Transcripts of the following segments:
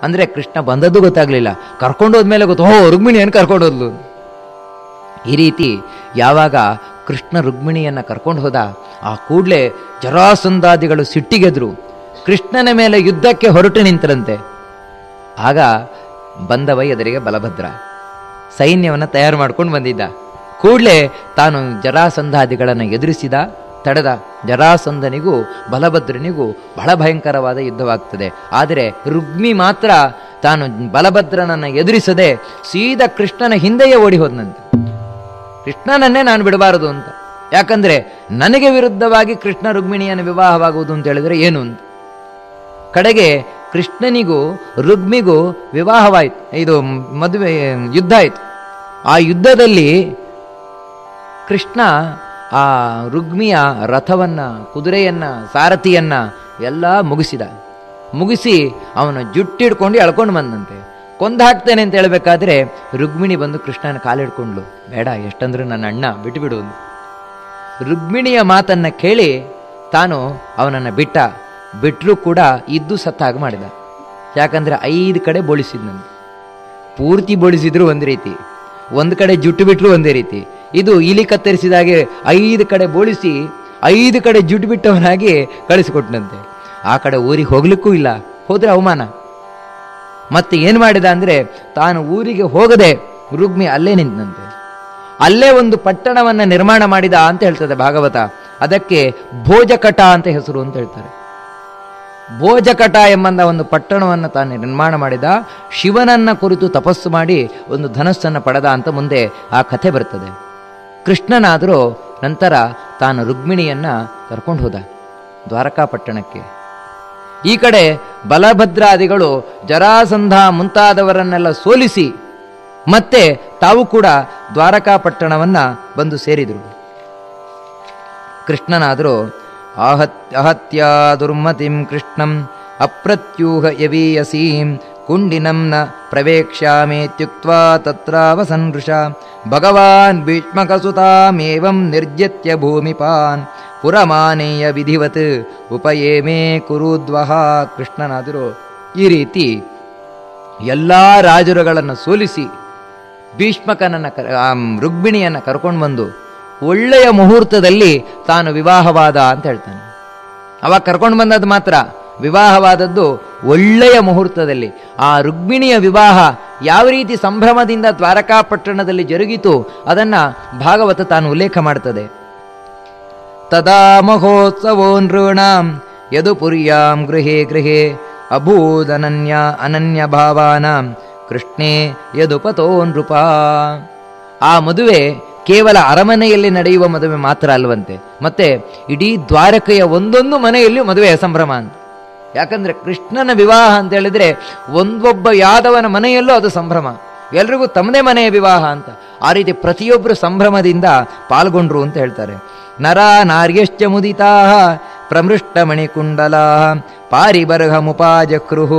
ಅಂದರೆ ಕೃಷ್ಣ ಬಂದದ್ದು ಗೊತ್ತಾಗಲಿಲ್ಲ ಕರ್ಕೊಂಡು ಹೋದ್ಮೇಲೆ ಗೊತ್ತು ಓ ರುಕ್ಮಿಣಿ ಏನು ಕರ್ಕೊಂಡು ಹೋದ್ಲು ಈ ರೀತಿ ಯಾವಾಗ ಕೃಷ್ಣ ರುಕ್ಮಿಣಿಯನ್ನು ಕರ್ಕೊಂಡು ಹೋದ ಆ ಕೂಡಲೇ ಜರಾಸಂಧಾದಿಗಳು ಸಿಟ್ಟಿಗೆದ್ರು ಕೃಷ್ಣನ ಮೇಲೆ ಯುದ್ಧಕ್ಕೆ ಹೊರಟು ನಿಂತರಂತೆ ಆಗ ಬಂದವ ಎದುರಿಗೆ ಬಲಭದ್ರ ಸೈನ್ಯವನ್ನು ತಯಾರು ಮಾಡ್ಕೊಂಡು ಬಂದಿದ್ದ ಕೂಡಲೇ ತಾನು ಜರಾಸಂಧಾದಿಗಳನ್ನು ಎದುರಿಸಿದ ತಡೆದ ಜರಾಸಂಧನಿಗೂ ಬಲಭದ್ರನಿಗೂ ಬಹಳ ಭಯಂಕರವಾದ ಯುದ್ಧವಾಗ್ತದೆ ಆದರೆ ರುಗ್ಮಿ ಮಾತ್ರ ತಾನು ಬಲಭದ್ರನನ್ನು ಎದುರಿಸದೆ ಸೀದಾ ಕೃಷ್ಣನ ಹಿಂದೆಯೇ ಓಡಿ ಹೋದನಂತೆ ಕೃಷ್ಣನನ್ನೇ ನಾನು ಬಿಡಬಾರದು ಅಂತ ಯಾಕಂದ್ರೆ ನನಗೆ ವಿರುದ್ಧವಾಗಿ ಕೃಷ್ಣ ರುಕ್ಮಿಣಿಯನ್ನು ವಿವಾಹವಾಗುವುದು ಅಂತ ಹೇಳಿದ್ರೆ ಏನು ಅಂತ ಕಡೆಗೆ ಕೃಷ್ಣನಿಗೂ ರುಗ್ಮಿಗೂ ವಿವಾಹವಾಯಿತು ಇದು ಮದುವೆ ಯುದ್ಧ ಆಯಿತು ಆ ಯುದ್ಧದಲ್ಲಿ ಕೃಷ್ಣ ಆ ರುಗ್ಮಿಯ ರಥವನ್ನ ಕುದುರೆಯನ್ನ ಸಾರಥಿಯನ್ನ ಎಲ್ಲ ಮುಗಿಸಿದ ಮುಗಿಸಿ ಅವನು ಜುಟ್ಟಿಡ್ಕೊಂಡು ಎಳ್ಕೊಂಡು ಬಂದಂತೆ ಕೊಂದು ಹಾಕ್ತೇನೆ ಅಂತ ಹೇಳ್ಬೇಕಾದ್ರೆ ರುಗ್ಮಿಣಿ ಬಂದು ಕೃಷ್ಣನ ಕಾಲಿಡ್ಕೊಂಡ್ಲು ಬೇಡ ಎಷ್ಟಂದ್ರೆ ನನ್ನ ಅಣ್ಣ ಬಿಟ್ಟುಬಿಡು ಅಂದು. ರುಗ್ಮಿಣಿಯ ಮಾತನ್ನ ಕೇಳಿ ತಾನು ಅವನನ್ನು ಬಿಟ್ಟ ಬಿಟ್ಟರೂ ಕೂಡ ಇದ್ದು ಸತ್ತಾಗ ಮಾಡಿದ ಯಾಕಂದ್ರೆ ಐದು ಕಡೆ ಬೋಳಿಸಿದ್ನಂತೆ ಪೂರ್ತಿ ಬೋಳಿಸಿದ್ರು ಒಂದು ರೀತಿ ಒಂದು ಕಡೆ ಜುಟ್ಟು ಬಿಟ್ಟರು ಒಂದೇ ರೀತಿ ಇದು ಇಲಿ ಕತ್ತರಿಸಿದಾಗೆ ಐದು ಕಡೆ ಬೋಳಿಸಿ ಐದು ಕಡೆ ಜುಟ್ಟು ಬಿಟ್ಟವನಾಗಿ ಕಳಿಸಿಕೊಟ್ಟನಂತೆ ಆ ಕಡೆ ಊರಿಗೆ ಹೋಗ್ಲಿಕ್ಕೂ ಇಲ್ಲ ಹೋದ್ರೆ ಅವಮಾನ ಮತ್ತೆ ಏನು ಮಾಡಿದ ಅಂದ್ರೆ ತಾನು ಊರಿಗೆ ಹೋಗದೆ ರುಗ್ಮಿ ಅಲ್ಲೇ ನಿಂತಂತೆ ಅಲ್ಲೇ ಒಂದು ಪಟ್ಟಣವನ್ನ ನಿರ್ಮಾಣ ಮಾಡಿದ ಅಂತ ಹೇಳ್ತದೆ ಭಾಗವತ ಅದಕ್ಕೆ ಭೋಜಕಟ ಅಂತ ಹೆಸರು ಅಂತ ಹೇಳ್ತಾರೆ ಭೋಜಕಟ ಎಂಬಂದ ಒಂದು ಪಟ್ಟಣವನ್ನು ತಾನು ನಿರ್ಮಾಣ ಮಾಡಿದ ಶಿವನನ್ನ ಕುರಿತು ತಪಸ್ಸು ಮಾಡಿ ಒಂದು ಧನಸ್ಸನ್ನು ಪಡೆದ ಅಂತ ಮುಂದೆ ಆ ಕಥೆ ಬರ್ತದೆ ಕೃಷ್ಣನಾದರೂ ನಂತರ ತಾನು ರುಕ್ಮಿಣಿಯನ್ನ ಕರ್ಕೊಂಡು ಹೋದ ದ್ವಾರಕಾ ಪಟ್ಟಣಕ್ಕೆ ಈ ಕಡೆ ಬಲಭದ್ರಾದಿಗಳು ಜರಾಸಂಧ ಮುಂತಾದವರನ್ನೆಲ್ಲ ಸೋಲಿಸಿ ಮತ್ತೆ ತಾವು ಕೂಡ ದ್ವಾರಕಾ ಪಟ್ಟಣವನ್ನ ಬಂದು ಸೇರಿದರು ಕೃಷ್ಣನಾದರೂ ಆಹತ್ ಅಹತ್ಯ ದುರ್ಮತಿಂ ಕೃಷ್ಣಂ ಅಪ್ರತ್ಯೂಹ ಯವೀಯಸೀಂ ಕುಂಡಿನಂ ನ ಪ್ರವೇಕ್ಷ್ಯಾಮೇತ್ಯುಕ್ತ್ವಾ ತತ್ರಾವಸನ್ಋಷ ಭಗವಾನ್ ಭೀಷ್ಮಕಸುತಾಮೇವಂ ನಿರ್ಜಿತ್ಯ ಭೂಮಿಪಾನ್ ಪುರಮಾನೇಯ ವಿಧಿವತ್ ಉಪಯೇಮೇ ಕುರುದ್ವಹ ಕೃಷ್ಣನಾದರೂ ಈ ರೀತಿ ಎಲ್ಲ ರಾಜರುಗಳನ್ನು ಸೋಲಿಸಿ ಭೀಷ್ಮಕನನ್ನು ಕ ಆ ರುಕ್ಮಿಣಿಯನ್ನು ಕರ್ಕೊಂಡು ಬಂದು ಒಳ್ಳೆಯ ಮುಹೂರ್ತದಲ್ಲಿ ತಾನು ವಿವಾಹವಾದ ಅಂತ ಹೇಳ್ತಾನೆ ಅವಾಗ ಕರ್ಕೊಂಡು ಬಂದದ್ದು ಮಾತ್ರ ವಿವಾಹವಾದದ್ದು ಒಳ್ಳೆಯ ಮುಹೂರ್ತದಲ್ಲಿ ಆ ರುಕ್ಮಿಣಿಯ ವಿವಾಹ ಯಾವ ರೀತಿ ಸಂಭ್ರಮದಿಂದ ದ್ವಾರಕಾ ಪಟ್ಟಣದಲ್ಲಿ ಜರುಗಿತು ಅದನ್ನ ಭಾಗವತ ತಾನು ಉಲ್ಲೇಖ ಮಾಡ್ತದೆ ತದಾ ಮಹೋತ್ಸವೋ ನೃಣಾಂ ಯದು ಪುರ್ಯಾಂ ಗೃಹೇ ಗೃಹೇ ಅಭೂದನನ್ಯ ಅನನ್ಯ ಭಾವಾನಾಂ ಕೃಷ್ಣೇ ಯದುಪತೋ ನೃಪ ಆ ಮದುವೆ ಕೇವಲ ಅರಮನೆಯಲ್ಲಿ ನಡೆಯುವ ಮದುವೆ ಮಾತ್ರ ಅಲ್ವಂತೆ ಮತ್ತೆ ಇಡೀ ದ್ವಾರಕೆಯ ಒಂದೊಂದು ಮನೆಯಲ್ಲಿ ಮದುವೆಯ ಸಂಭ್ರಮ ಅಂತ ಯಾಕಂದ್ರೆ ಕೃಷ್ಣನ ವಿವಾಹ ಅಂತ ಹೇಳಿದ್ರೆ ಒಂದೊಬ್ಬ ಯಾದವನ ಮನೆಯಲ್ಲೂ ಅದು ಸಂಭ್ರಮ ಎಲ್ರಿಗೂ ತಮ್ಮದೇ ಮನೆಯ ವಿವಾಹ ಅಂತ ಆ ರೀತಿ ಪ್ರತಿಯೊಬ್ಬರು ಸಂಭ್ರಮದಿಂದ ಪಾಲ್ಗೊಂಡ್ರು ಅಂತ ಹೇಳ್ತಾರೆ ನರ ನಾರ್ಯಶ್ಚ ಮುದಿತಾ ಪ್ರಮೃಷ್ಟ ಮಣಿಕುಂಡಲ ಪಾರಿಬರ್ಹ ಮುಪಾಜಕ್ರುಹು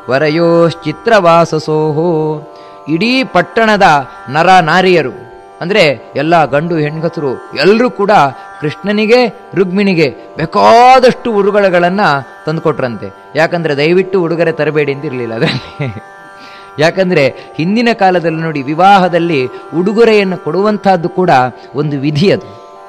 ವರಯೋಶ್ಚಿತ್ರವಾಸಸೋಹೋ ಇಡೀ ಪಟ್ಟಣದ ನರ ನಾರಿಯರು ಅಂದರೆ ಎಲ್ಲ ಗಂಡು ಹೆಣ್ಗಸರು ಎಲ್ಲರೂ ಕೂಡ ಕೃಷ್ಣನಿಗೆ ರುಕ್ಮಿಣಿಗೆ ಬೇಕಾದಷ್ಟು ಉಡುಗೊರೆಗಳನ್ನು ತಂದುಕೊಟ್ರಂತೆ ಯಾಕಂದ್ರೆ ದಯವಿಟ್ಟು ಉಡುಗೊರೆ ತರಬೇಡಿ ಅಂತ ಇರಲಿಲ್ಲ ಅದರಲ್ಲಿ ಯಾಕಂದ್ರೆ ಹಿಂದಿನ ಕಾಲದಲ್ಲಿ ನೋಡಿ ವಿವಾಹದಲ್ಲಿ ಉಡುಗೊರೆಯನ್ನು ಕೊಡುವಂತಹದ್ದು ಕೂಡ ಒಂದು ವಿಧಿ ಅದು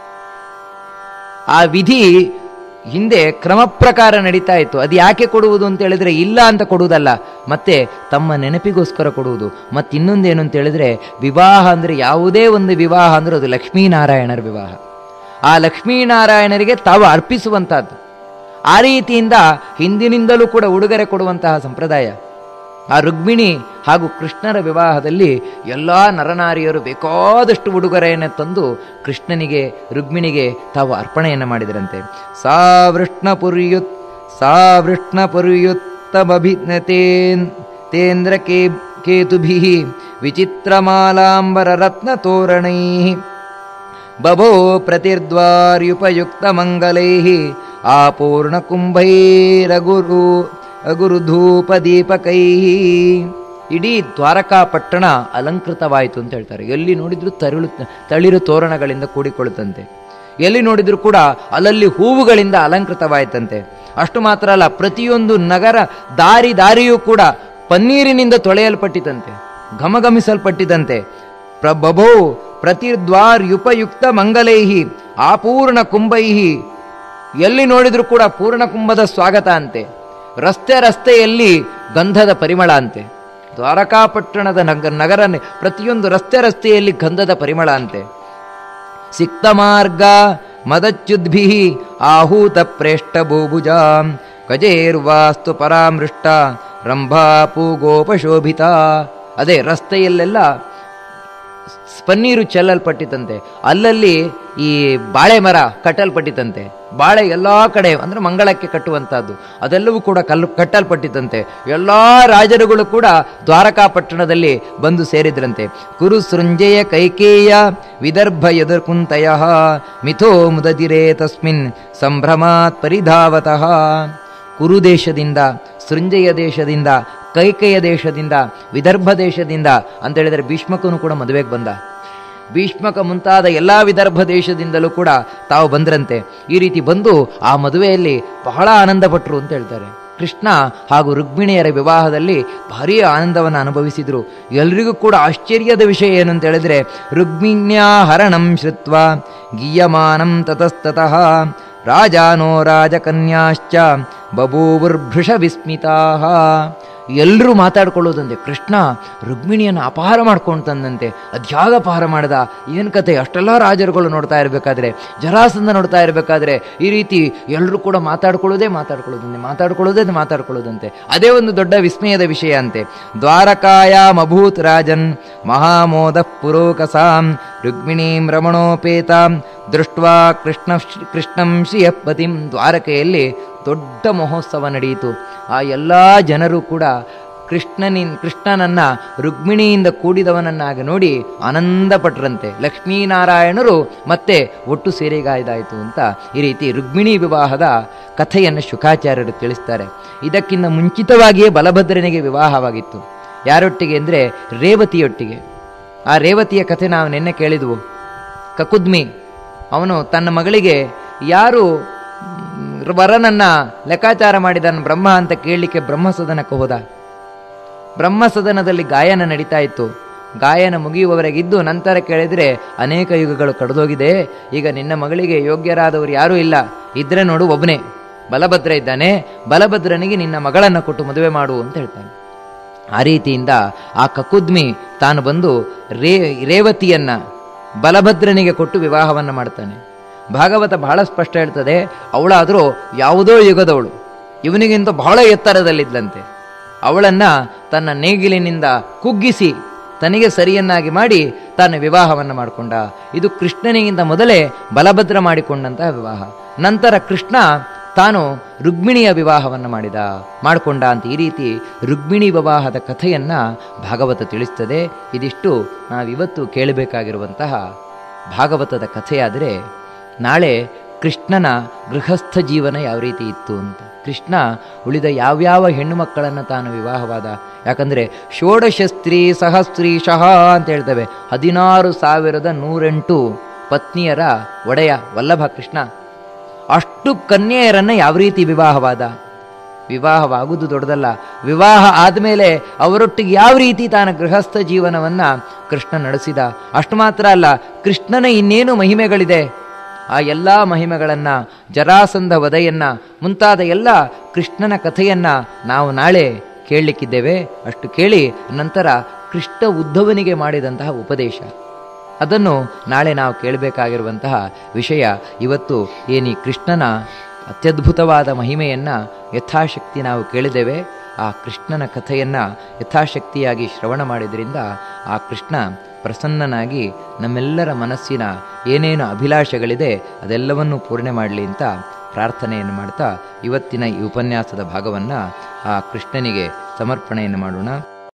ಆ ವಿಧಿ ಹಿಂದೆ ಕ್ರಮ ಪ್ರಕಾರ ನಡೀತಾ ಇತ್ತು ಅದು ಯಾಕೆ ಕೊಡುವುದು ಅಂತ ಹೇಳಿದ್ರೆ ಇಲ್ಲ ಅಂತ ಕೊಡುವುದಲ್ಲ ಮತ್ತೆ ತಮ್ಮ ನೆನಪಿಗೋಸ್ಕರ ಕೊಡುವುದು ಮತ್ತೆ ಇನ್ನೊಂದೇನು ಅಂತ ಹೇಳಿದ್ರೆ ವಿವಾಹ ಅಂದ್ರೆ ಯಾವುದೇ ಒಂದು ವಿವಾಹ ಅಂದ್ರೆ ಅದು ಲಕ್ಷ್ಮೀನಾರಾಯಣರ ವಿವಾಹ ಆ ಲಕ್ಷ್ಮೀನಾರಾಯಣರಿಗೆ ತಾವು ಅರ್ಪಿಸುವಂತಹದ್ದು ಆ ರೀತಿಯಿಂದ ಹಿಂದಿನಿಂದಲೂ ಕೂಡ ಉಡುಗೊರೆ ಕೊಡುವಂತಹ ಸಂಪ್ರದಾಯ ಆ ರುಕ್ಮಿಣಿ ಹಾಗೂ ಕೃಷ್ಣರ ವಿವಾಹದಲ್ಲಿ ಎಲ್ಲ ನರನಾರಿಯರು ಬೇಕಾದಷ್ಟು ಉಡುಗೊರೆಯನ್ನು ತಂದು ಕೃಷ್ಣನಿಗೆ ರುಕ್ಮಿಣಿಗೆ ತಾವು ಅರ್ಪಣೆಯನ್ನು ಮಾಡಿದರಂತೆ ಸಾ ವೃಷ್ಣಪುರ್ಯುತ್ ಸಾ ವೃಷ್ಣಪುರ್ಯುತ್ತಮಭಿಜ್ಞತೇನ್ ತೇಂದ್ರ ಕೇ ಕೇತುಭಿ ವಿಚಿತ್ರಮಾಲಾಂಬರ ರತ್ನ ತೋರಣೈ ಬಭೋ ಪ್ರತಿರ್ದ್ವಾರ್ಯುಪಯುಕ್ತಮಂಗಲೈ ಆಪೂರ್ಣಕುಂಭೈರಗುರು ಅಗುರುಧೂಪದೀಪಕೈ ಇಡೀ ದ್ವಾರಕಾ ಪಟ್ಟಣ ಅಲಂಕೃತವಾಯಿತು ಅಂತ ಹೇಳ್ತಾರೆ ಎಲ್ಲಿ ನೋಡಿದ್ರು ತರುಳು ತಳಿರು ತೋರಣಗಳಿಂದ ಕೂಡಿಕೊಳ್ಳುತ್ತಂತೆ ಎಲ್ಲಿ ನೋಡಿದ್ರು ಕೂಡ ಅಲ್ಲಲ್ಲಿ ಹೂವುಗಳಿಂದ ಅಲಂಕೃತವಾಯಿತಂತೆ ಅಷ್ಟು ಮಾತ್ರ ಅಲ್ಲ ಪ್ರತಿಯೊಂದು ನಗರ ದಾರಿ ದಾರಿಯೂ ಕೂಡ ಪನ್ನೀರಿನಿಂದ ತೊಳೆಯಲ್ಪಟ್ಟಿತಂತೆ ಘಮಘಮಿಸಲ್ಪಟ್ಟಿದಂತೆ ಪ್ರಬಭೋ ಪ್ರತಿದ್ವಾರ್ಯುಪಯುಕ್ತ ಮಂಗಲೈಹಿ ಆಪೂರ್ಣ ಕುಂಭೈಹಿ ಎಲ್ಲಿ ನೋಡಿದ್ರೂ ಕೂಡ ಪೂರ್ಣ ಕುಂಭದ ಸ್ವಾಗತ ಅಂತೆ ರಸ್ತೆ ರಸ್ತೆಯಲ್ಲಿ ಗಂಧದ ಪರಿಮಳ ಅಂತೆ ದ್ವಾರಕಾಪಟ್ಟಣದ ನಗ ನಗರ ಪ್ರತಿಯೊಂದು ರಸ್ತೆ ರಸ್ತೆಯಲ್ಲಿ ಗಂಧದ ಪರಿಮಳ ಅಂತೆ ಸಿಕ್ತ ಮಾರ್ಗ ಮದಚ್ಯುದ್ಭಿ ಆಹೂತ ಪ್ರೇಷ್ಠ ಭೂಭುಜ ಗಜೇರ್ವಾಸ್ತು ಪರಾಮೃಷ್ಟ ರಂಭಾಪು ಗೋಪಶೋಭಿತ ಅದೇ ರಸ್ತೆಯಲ್ಲೆಲ್ಲ ಪನ್ನೀರು ಚೆಲ್ಲಲ್ಪಟ್ಟಿತಂತೆ ಅಲ್ಲಲ್ಲಿ ಈ ಬಾಳೆ ಮರ ಕಟ್ಟಲ್ಪಟ್ಟಿತಂತೆ ಬಾಳೆ ಎಲ್ಲ ಕಡೆ ಅಂದ್ರೆ ಮಂಗಳಕ್ಕೆ ಕಟ್ಟುವಂತಹದ್ದು ಅದೆಲ್ಲವೂ ಕೂಡ ಕಲ್ಲು ಕಟ್ಟಲ್ಪಟ್ಟಿತಂತೆ ಎಲ್ಲ ರಾಜರುಗಳು ಕೂಡ ದ್ವಾರಕಾಪಟ್ಟಣದಲ್ಲಿ ಬಂದು ಸೇರಿದ್ರಂತೆ ಕುರು ಸೃಂಜಯ ಕೈಕೇಯ ವಿದರ್ಭ ಯದುರ್ಕುಂತಯ ಮಿಥೋ ಮುದದಿರೇ ತಸ್ಮಿನ್ ಸಂಭ್ರಮಾತ್ ಪರಿಧಾವತಃ ಕುರು ದೇಶದಿಂದ ಸೃಂಜಯ ದೇಶದಿಂದ ಕೈಕೇಯ ದೇಶದಿಂದ ವಿದರ್ಭ ದೇಶದಿಂದ ಅಂತ ಹೇಳಿದರೆ ಭೀಷ್ಮಕನು ಕೂಡ ಮದುವೆಗೆ ಬಂದ ಭೀಷ್ಮಕ ಮುಂತಾದ ಎಲ್ಲ ವಿದರ್ಭ ದೇಶದಿಂದಲೂ ಕೂಡ ತಾವು ಬಂದ್ರಂತೆ ಈ ರೀತಿ ಬಂದು ಆ ಮದುವೆಯಲ್ಲಿ ಬಹಳ ಆನಂದಪಟ್ಟರು ಅಂತ ಹೇಳ್ತಾರೆ ಕೃಷ್ಣ ಹಾಗೂ ರುಕ್ಮಿಣಿಯರ ವಿವಾಹದಲ್ಲಿ ಭಾರೀ ಆನಂದವನ್ನು ಅನುಭವಿಸಿದರು ಎಲ್ರಿಗೂ ಕೂಡ ಆಶ್ಚರ್ಯದ ವಿಷಯ ಏನು ಅಂತ ಹೇಳಿದ್ರೆ ರುಕ್ಮಿಣ್ಯಾ ಹರಣಂ ಶ್ರುತ್ವ ಗೀಯಮಾನಂ ತತಸ್ತತಃ ರಾಜಾನೋ ರಾಜಕನ್ಯಾಶ್ಚ ಬಭೂವೃಭೃಷ ವಿಸ್ಮಿತಾ ಎಲ್ಲರೂ ಮಾತಾಡ್ಕೊಳ್ಳೋದಂತೆ ಕೃಷ್ಣ ರುಕ್ಮಿಣಿಯನ್ನು ಅಪಹಾರ ಮಾಡ್ಕೊಂಡು ತಂದಂತೆ ಅದ್ಯಾಗ ಅಪಹಾರ ಮಾಡ್ದ ಏನು ಕತೆ ಅಷ್ಟೆಲ್ಲ ರಾಜರುಗಳು ನೋಡ್ತಾ ಇರಬೇಕಾದ್ರೆ ಜರಾಸಂದ ನೋಡ್ತಾ ಇರಬೇಕಾದ್ರೆ ಈ ರೀತಿ ಎಲ್ಲರೂ ಕೂಡ ಮಾತಾಡ್ಕೊಳ್ಳೋದೇ ಮಾತಾಡ್ಕೊಳ್ಳೋದಂತೆ ಮಾತಾಡ್ಕೊಳ್ಳೋದೇ ಮಾತಾಡ್ಕೊಳ್ಳೋದಂತೆ ಅದೇ ಒಂದು ದೊಡ್ಡ ವಿಸ್ಮಯದ ವಿಷಯ ಅಂತೆ ದ್ವಾರಕಾಯಾಮಭೂತ್ ರಾಜನ್ ಮಹಾಮೋದ ಪುರೋಕಸಾಂ ರುಕ್ಮಿಣೀಂ ರಮಣೋಪೇತಾಂ ದೃಷ್ಟ್ವಾ ಕೃಷ್ಣ ಕೃಷ್ಣಂ ಶ್ರೀಯಪತಿಂ ದ್ವಾರಕೆಯಲ್ಲಿ ದೊಡ್ಡ ಮಹೋತ್ಸವ ನಡೆಯಿತು ಆ ಎಲ್ಲ ಜನರು ಕೂಡ ಕೃಷ್ಣನಿನ್ ಕೃಷ್ಣನನ್ನ ರುಕ್ಮಿಣಿಯಿಂದ ಕೂಡಿದವನನ್ನಾಗಿ ನೋಡಿ ಆನಂದಪಟ್ರಂತೆ ಲಕ್ಷ್ಮೀನಾರಾಯಣರು ಮತ್ತೆ ಒಟ್ಟು ಸೇರಿಗಾಯ್ದಾಯಿತು ಅಂತ ಈ ರೀತಿ ರುಕ್ಮಿಣಿ ವಿವಾಹದ ಕಥೆಯನ್ನು ಶುಕಾಚಾರ್ಯರು ತಿಳಿಸ್ತಾರೆ ಇದಕ್ಕಿಂತ ಮುಂಚಿತವಾಗಿಯೇ ಬಲಭದ್ರನಿಗೆ ವಿವಾಹವಾಗಿತ್ತು ಯಾರೊಟ್ಟಿಗೆ ಅಂದರೆ ರೇವತಿಯೊಟ್ಟಿಗೆ ಆ ರೇವತಿಯ ಕಥೆ ನಾವು ನಿನ್ನೆ ಕೇಳಿದ್ವು ಕಕುದ್ಮಿ ಅವನು ತನ್ನ ಮಗಳಿಗೆ ಯಾರು ಮ್, ವರನನ್ನ ಲೆಕ್ಕಾಚಾರ ಮಾಡಿದನು ಬ್ರಹ್ಮ ಅಂತ ಕೇಳಲಿಕ್ಕೆ ಬ್ರಹ್ಮಸದನಕ್ಕೆ ಹೋದ ಬ್ರಹ್ಮಸದನದಲ್ಲಿ ಗಾಯನ ನಡೀತಾ ಇತ್ತು ಗಾಯನ ಮುಗಿಯುವವರೆಗಿದ್ದು ನಂತರ ಕೇಳಿದರೆ ಅನೇಕ ಯುಗಗಳು ಕಳೆದೋಗಿದೆ ಈಗ ನಿನ್ನ ಮಗಳಿಗೆ ಯೋಗ್ಯರಾದವರು ಯಾರೂ ಇಲ್ಲ ಇದ್ರೆ ನೋಡು ಒಬ್ಬನೇ ಬಲಭದ್ರ ಇದ್ದಾನೆ ಬಲಭದ್ರನಿಗೆ ನಿನ್ನ ಮಗಳನ್ನು ಕೊಟ್ಟು ಮದುವೆ ಮಾಡು ಅಂತ ಹೇಳ್ತಾನೆ ಆ ರೀತಿಯಿಂದ ಆ ಕಕುದ್ಮಿ ತಾನು ಬಂದು ರೇ ರೇವತಿಯನ್ನ ಬಲಭದ್ರನಿಗೆ ಕೊಟ್ಟು ವಿವಾಹವನ್ನು ಮಾಡ್ತಾನೆ ಭಾಗವತ ಬಹಳ ಸ್ಪಷ್ಟ ಹೇಳ್ತದೆ ಅವಳಾದರೂ ಯಾವುದೋ ಯುಗದವಳು ಇವನಿಗಿಂತ ಬಹಳ ಎತ್ತರದಲ್ಲಿದ್ದಂತೆ ಅವಳನ್ನ ತನ್ನ ನೇಗಿಲಿನಿಂದ ಕುಗ್ಗಿಸಿ ತನಗೆ ಸರಿಯನ್ನಾಗಿ ಮಾಡಿ ತಾನು ವಿವಾಹವನ್ನು ಮಾಡಿಕೊಂಡ ಇದು ಕೃಷ್ಣನಿಗಿಂತ ಮೊದಲೇ ಬಲಭದ್ರ ಮಾಡಿಕೊಂಡಂತಹ ವಿವಾಹ ನಂತರ ಕೃಷ್ಣ ತಾನು ರುಕ್ಮಿಣಿಯ ವಿವಾಹವನ್ನು ಮಾಡಿದ ಮಾಡಿಕೊಂಡ ಅಂತ ಈ ರೀತಿ ರುಕ್ಮಿಣಿ ವಿವಾಹದ ಕಥೆಯನ್ನ ಭಾಗವತ ತಿಳಿಸ್ತದೆ ಇದಿಷ್ಟು ನಾವಿವತ್ತು ಕೇಳಬೇಕಾಗಿರುವಂತಹ ಭಾಗವತದ ಕಥೆಯಾದರೆ ನಾಳೆ ಕೃಷ್ಣನ ಗೃಹಸ್ಥ ಜೀವನ ಯಾವ ರೀತಿ ಇತ್ತು ಅಂತ ಕೃಷ್ಣ ಉಳಿದ ಯಾವ್ಯಾವ ಹೆಣ್ಣು ಮಕ್ಕಳನ್ನು ತಾನು ವಿವಾಹವಾದ ಯಾಕಂದರೆ ಷೋಡಶ ಸ್ತ್ರೀ ಸಹಸ್ತ್ರೀಶಃ ಅಂತ ಹೇಳ್ತೇವೆ ಹದಿನಾರು ಸಾವಿರದ ನೂರೆಂಟು ಪತ್ನಿಯರ ಒಡೆಯ ವಲ್ಲಭ ಕೃಷ್ಣ ಅಷ್ಟು ಕನ್ಯೆಯರನ್ನು ಯಾವ ರೀತಿ ವಿವಾಹವಾದ ವಿವಾಹವಾಗುವುದು ದೊಡ್ಡದಲ್ಲ ವಿವಾಹ ಆದಮೇಲೆ ಅವರೊಟ್ಟಿಗೆ ಯಾವ ರೀತಿ ತಾನ ಗೃಹಸ್ಥ ಜೀವನವನ್ನು ಕೃಷ್ಣ ನಡೆಸಿದ ಅಷ್ಟು ಮಾತ್ರ ಅಲ್ಲ ಕೃಷ್ಣನ ಇನ್ನೇನು ಮಹಿಮೆಗಳಿದೆ ಆ ಎಲ್ಲ ಮಹಿಮೆಗಳನ್ನು ಜರಾಸಂಧ ವಧೆಯನ್ನ ಮುಂತಾದ ಎಲ್ಲ ಕೃಷ್ಣನ ಕಥೆಯನ್ನ ನಾವು ನಾಳೆ ಕೇಳಲಿಕ್ಕಿದ್ದೇವೆ ಅಷ್ಟು ಕೇಳಿ ನಂತರ ಕೃಷ್ಣ ಉದ್ಧವನಿಗೆ ಮಾಡಿದಂತಹ ಉಪದೇಶ ಅದನ್ನು ನಾಳೆ ನಾವು ಕೇಳಬೇಕಾಗಿರುವಂತಹ ವಿಷಯ ಇವತ್ತು ಏನಿ ಕೃಷ್ಣನ ಅತ್ಯದ್ಭುತವಾದ ಮಹಿಮೆಯನ್ನು ಯಥಾಶಕ್ತಿ ನಾವು ಕೇಳಿದ್ದೇವೆ ಆ ಕೃಷ್ಣನ ಕಥೆಯನ್ನು ಯಥಾಶಕ್ತಿಯಾಗಿ ಶ್ರವಣ ಮಾಡಿದ್ರಿಂದ ಆ ಕೃಷ್ಣ ಪ್ರಸನ್ನನಾಗಿ ನಮ್ಮೆಲ್ಲರ ಮನಸ್ಸಿನ ಏನೇನು ಅಭಿಲಾಷೆಗಳಿದೆ ಅದೆಲ್ಲವನ್ನೂ ಪೂರ್ಣೆ ಮಾಡಲಿ ಅಂತ ಪ್ರಾರ್ಥನೆಯನ್ನು ಮಾಡ್ತಾ ಇವತ್ತಿನ ಈ ಉಪನ್ಯಾಸದ ಭಾಗವನ್ನು ಆ ಕೃಷ್ಣನಿಗೆ ಸಮರ್ಪಣೆಯನ್ನು ಮಾಡೋಣ